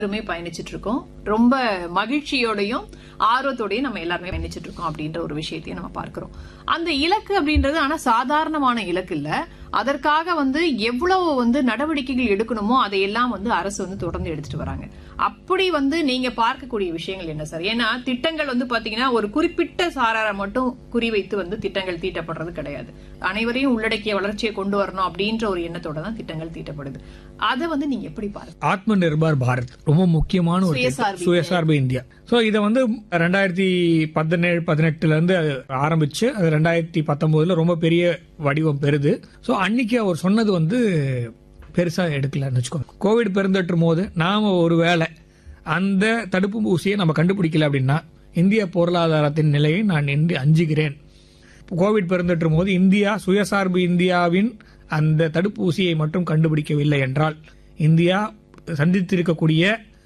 எல்லாருமே பயணிச்சிட்டு இருக்கோம் ரொம்ப மகிழ்ச்சியோடையும் ஆர்வத்தோடையும் நம்ம எல்லாருமே பயணிச்சிட்டு இருக்கோம் அப்படின்ற ஒரு விஷயத்தையும் நம்ம பார்க்கிறோம் அந்த இலக்கு அப்படின்றது ஆனா சாதாரணமான இலக்கு இல்ல அதற்காக வந்து எவ்வளவு வந்து நடவடிக்கைகள் எடுக்கணுமோ அதையெல்லாம் வந்து அரசு வந்து தொடர்ந்து எடுத்துட்டு வராங்க அப்படி வந்து நீங்க பார்க்கக்கூடிய விஷயங்கள் என்ன சார் ஏன்னா திட்டங்கள் வந்து பாத்தீங்கன்னா ஒரு குறிப்பிட்ட சாராரை மட்டும் குறிவைத்து வந்து திட்டங்கள் தீட்டப்படுறது கிடையாது அனைவரையும் உள்ளடக்கிய வளர்ச்சியை கொண்டு வரணும் அப்படின்ற ஒரு எண்ணத்தோட தான் திட்டங்கள் தீட்டப்படுது அதை வந்து நீங்க எப்படி பாருங்க ஆத்ம நிர்பார் பாரத் ரொம்ப முக்கியமான ஒரு திட்டம். சுயசார்பு சுயசார்பு இந்தியா சோ இதை வந்து ரெண்டாயிரத்தி பதினேழு பதினெட்டுல இருந்து அது ஆரம்பிச்சு அது ரெண்டாயிரத்தி பத்தொன்பதுல ரொம்ப பெரிய வடிவம் பெறுது சோ அன்னைக்கு அவர் சொன்னது வந்து பெருசா எடுக்கலன்னு வச்சுக்கோங்க கோவிட் பெருந்தொற்று போது நாம ஒரு வேளை அந்த தடுப்பு ஊசியை நம்ம கண்டுபிடிக்கல அப்படின்னா இந்திய பொருளாதாரத்தின் நிலையை நான் என்று அஞ்சுகிறேன் கோவிட் பெருந்தொற்று போது இந்தியா சுயசார்பு இந்தியாவின் அந்த தடுப்பூசியை மட்டும் கண்டுபிடிக்கவில்லை என்றால் இந்தியா சந்தித்திருக்கக்கூடிய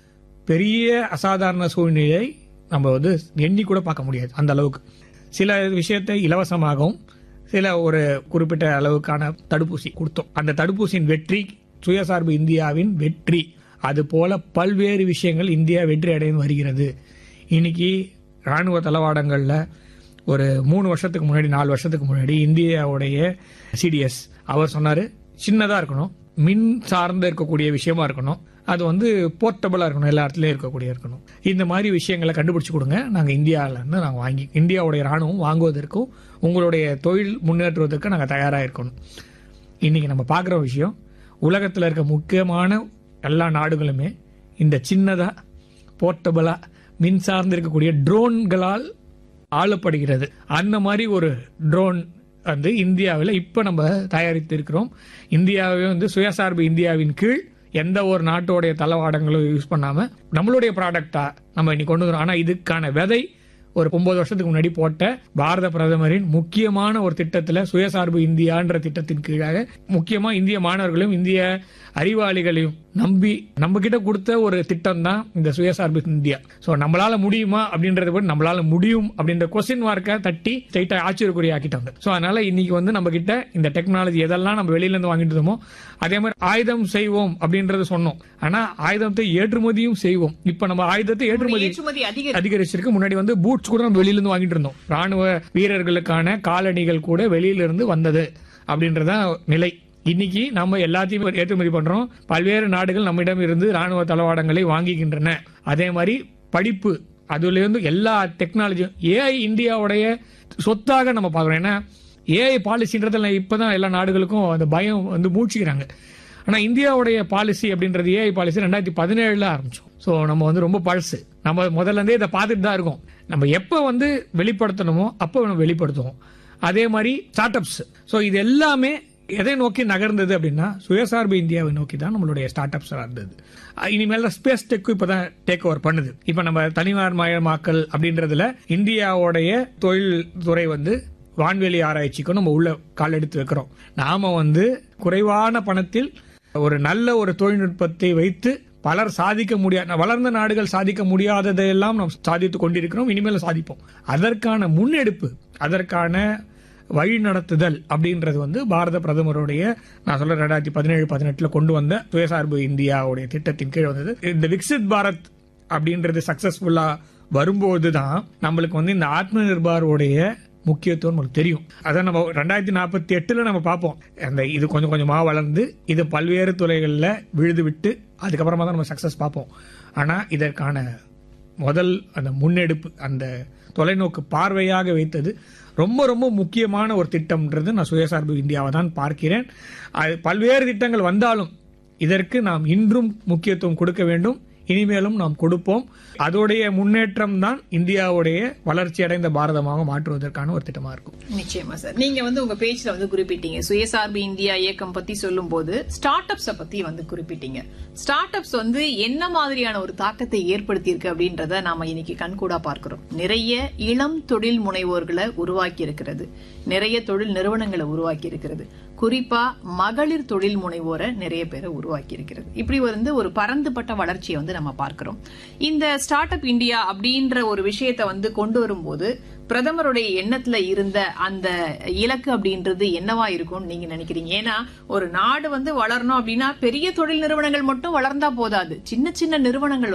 பெரிய அசாதாரண சூழ்நிலையை நம்ம வந்து எண்ணி கூட பார்க்க முடியாது அந்த அளவுக்கு சில விஷயத்தை இலவசமாகவும் சில ஒரு குறிப்பிட்ட அளவுக்கான தடுப்பூசி கொடுத்தோம் அந்த தடுப்பூசியின் வெற்றி சுயசார்பு இந்தியாவின் வெற்றி அது போல பல்வேறு விஷயங்கள் இந்தியா வெற்றி அடைந்து வருகிறது இன்னைக்கு ராணுவ தளவாடங்கள்ல ஒரு மூணு வருஷத்துக்கு முன்னாடி நாலு வருஷத்துக்கு முன்னாடி இந்தியாவுடைய சிடிஎஸ் அவர் சொன்னாரு சின்னதா இருக்கணும் மின் சார்ந்து இருக்கக்கூடிய விஷயமா இருக்கணும் அது வந்து போர்ட்டபிளா இருக்கணும் எல்லா இடத்துலயும் இருக்கக்கூடிய இருக்கணும் இந்த மாதிரி விஷயங்களை கண்டுபிடிச்சு கொடுங்க நாங்க இந்தியால இருந்து நாங்க வாங்கி இந்தியாவுடைய ராணுவம் வாங்குவதற்கும் உங்களுடைய தொழில் முன்னேற்றுவதற்கு நாங்க தயாரா இருக்கணும் இன்னைக்கு நம்ம பார்க்குற விஷயம் உலகத்தில் இருக்க முக்கியமான எல்லா நாடுகளுமே இந்த சின்னதா போர்ட்டபிளா மின் சார்ந்து இருக்கக்கூடிய ட்ரோன்களால் ஆளப்படுகிறது அந்த மாதிரி ஒரு ட்ரோன் வந்து இந்தியாவில் இப்போ நம்ம தயாரித்து இருக்கிறோம் இந்தியாவே வந்து சுயசார்பு இந்தியாவின் கீழ் எந்த ஒரு நாட்டோடைய தளவாடங்களும் யூஸ் பண்ணாம நம்மளுடைய ப்ராடக்டா நம்ம இன்னைக்கு கொண்டு வரோம் ஆனா இதுக்கான விதை ஒரு ஒன்பது வருஷத்துக்கு முன்னாடி போட்ட பாரத பிரதமரின் முக்கியமான ஒரு திட்டத்துல சுயசார்பு இந்தியான்ற திட்டத்தின் கீழாக முக்கியமா இந்திய மாணவர்களையும் இந்திய அறிவாளிகளையும் நம்பி நம்ம கிட்ட கொடுத்த ஒரு திட்டம் தான் இந்த சுயசார்பு இந்தியா சோ நம்மளால முடியுமா அப்படின்றத விட நம்மளால முடியும் அப்படின்ற கொஸ்டின் மார்க்கை தட்டி ஸ்ட்ரைட்டா ஆச்சரியக்குரிய ஆக்கிட்டாங்க சோ அதனால இன்னைக்கு வந்து நம்ம கிட்ட இந்த டெக்னாலஜி எதெல்லாம் நம்ம வெளியில இருந்து வாங்கிட்டு இருந்தோமோ அதே மாதிரி ஆயுதம் செய்வோம் அப்படின்றத சொன்னோம் ஆனா ஆயுதத்தை ஏற்றுமதியும் செய்வோம் இப்ப நம்ம ஆயுதத்தை ஏற்றுமதி ஏற்றுமதி அதிக அதிகரிச்சிருக்கு முன்னாடி வந்து பூட்ஸ் கூட நம்ம வெளியில இருந்து வாங்கிட்டு இருந்தோம் ராணுவ வீரர்களுக்கான காலணிகள் கூட வெளியில இருந்து வந்தது அப்படின்றதான் நிலை இன்னைக்கு நம்ம எல்லாத்தையும் ஏற்றுமதி பண்றோம் பல்வேறு நாடுகள் நம்மிடம் இருந்து ராணுவ தளவாடங்களை வாங்குகின்றன அதே மாதிரி படிப்பு அதுல இருந்து எல்லா டெக்னாலஜியும் ஏஐ இந்தியாவுடைய சொத்தாக நம்ம பார்க்கறோம் ஏன்னா ஏஐ பாலிசின்றதுல இப்பதான் எல்லா நாடுகளுக்கும் அந்த பயம் வந்து மூழ்கிக்கிறாங்க ஆனா இந்தியாவுடைய பாலிசி அப்படின்றது ஏஐ பாலிசி ரெண்டாயிரத்தி பதினேழுல ஆரம்பிச்சோம் சோ நம்ம வந்து ரொம்ப பழசு நம்ம முதல்ல இருந்தே இதை பார்த்துட்டு தான் இருக்கோம் நம்ம எப்ப வந்து வெளிப்படுத்தணுமோ அப்போ நம்ம வெளிப்படுத்துவோம் அதே மாதிரி ஸ்டார்ட் அப்ஸ் ஸோ இது எல்லாமே எதை நோக்கி நகர்ந்தது அப்படின்னா சுயசார்பு இந்தியாவை நோக்கி தான் நம்மளுடைய ஸ்டார்ட் அப்ஸ் இருந்தது அஹ் இனிமேல் ஸ்பேஸ் டெக்கும் இப்பதான் டேக் ஓவர் பண்ணுது இப்ப நம்ம தனியார் மயமாக்கல் அப்படின்றதுல இந்தியாவுடைய தொழில் துறை வந்து வான்வெளி ஆராய்ச்சிக்கும் நம்ம உள்ள கால் எடுத்து வைக்கிறோம் நாம வந்து குறைவான பணத்தில் ஒரு நல்ல ஒரு தொழில்நுட்பத்தை வைத்து பலர் சாதிக்க முடியாத வளர்ந்த நாடுகள் சாதிக்க முடியாததையெல்லாம் நாம் சாதித்துக் கொண்டிருக்கிறோம் இனிமேல் சாதிப்போம் அதற்கான முன்னெடுப்பு அதற்கான வழி நடத்துதல் அப்படின்றது வந்து பாரத பிரதமருடைய நான் சொல்ற ரெண்டாயிரத்தி பதினேழு பதினெட்டுல கொண்டு வந்த சுயசார்பு இந்தியாவுடைய திட்டத்தின் கீழ் வந்தது இந்த விக்சித் பாரத் அப்படின்றது சக்சஸ்ஃபுல்லா வரும்போது தான் நம்மளுக்கு வந்து இந்த ஆத்ம நிர்பாருடைய முக்கியத்துவம் நமக்கு தெரியும் அதான் நம்ம ரெண்டாயிரத்தி நாற்பத்தி எட்டுல நம்ம பார்ப்போம் அந்த இது கொஞ்சம் கொஞ்சமா வளர்ந்து இது பல்வேறு துறைகளில் விழுது விட்டு அதுக்கப்புறமா தான் நம்ம சக்சஸ் பார்ப்போம் ஆனா இதற்கான முதல் அந்த முன்னெடுப்பு அந்த தொலைநோக்கு பார்வையாக வைத்தது ரொம்ப ரொம்ப முக்கியமான ஒரு திட்டம்ன்றது நான் சுயசார்பு இந்தியாவை தான் பார்க்கிறேன் அது பல்வேறு திட்டங்கள் வந்தாலும் இதற்கு நாம் இன்றும் முக்கியத்துவம் கொடுக்க வேண்டும் இனிமேலும் நாம் கொடுப்போம் அதோடைய முன்னேற்றம் தான் இந்தியாவுடைய வளர்ச்சி அடைந்த பாரதமாக மாற்றுவதற்கான ஒரு திட்டமா இருக்கும் நிச்சயமா சார் நீங்க வந்து உங்க பேஜ்ல வந்து குறிப்பிட்டீங்க சுயசார்பு இந்தியா இயக்கம் பத்தி சொல்லும் போது ஸ்டார்ட் அப்ஸ பத்தி வந்து குறிப்பிட்டீங்க ஸ்டார்ட் அப்ஸ் வந்து என்ன மாதிரியான ஒரு தாக்கத்தை ஏற்படுத்தி இருக்கு அப்படின்றத நாம இன்னைக்கு கண்கூடா பார்க்கிறோம் நிறைய இளம் தொழில் முனைவோர்களை உருவாக்கி இருக்கிறது நிறைய தொழில் நிறுவனங்களை உருவாக்கி இருக்கிறது குறிப்பா மகளிர் தொழில் முனைவோரை நிறைய பேரை உருவாக்கி இருக்கிறது இப்படி வந்து ஒரு பரந்துபட்ட வளர்ச்சியை வந்து நம்ம பார்க்கிறோம் இந்த ஸ்டார்ட் அப் இந்தியா அப்படின்ற ஒரு விஷயத்தை வந்து கொண்டு வரும்போது பிரதமருடைய எண்ணத்துல இருந்த அந்த இலக்கு அப்படின்றது என்னவா இருக்கும்னு நீங்க நினைக்கிறீங்க ஏன்னா ஒரு நாடு வந்து வளரணும் அப்படின்னா பெரிய தொழில் நிறுவனங்கள் மட்டும் வளர்ந்தா போதாது சின்ன சின்ன நிறுவனங்கள்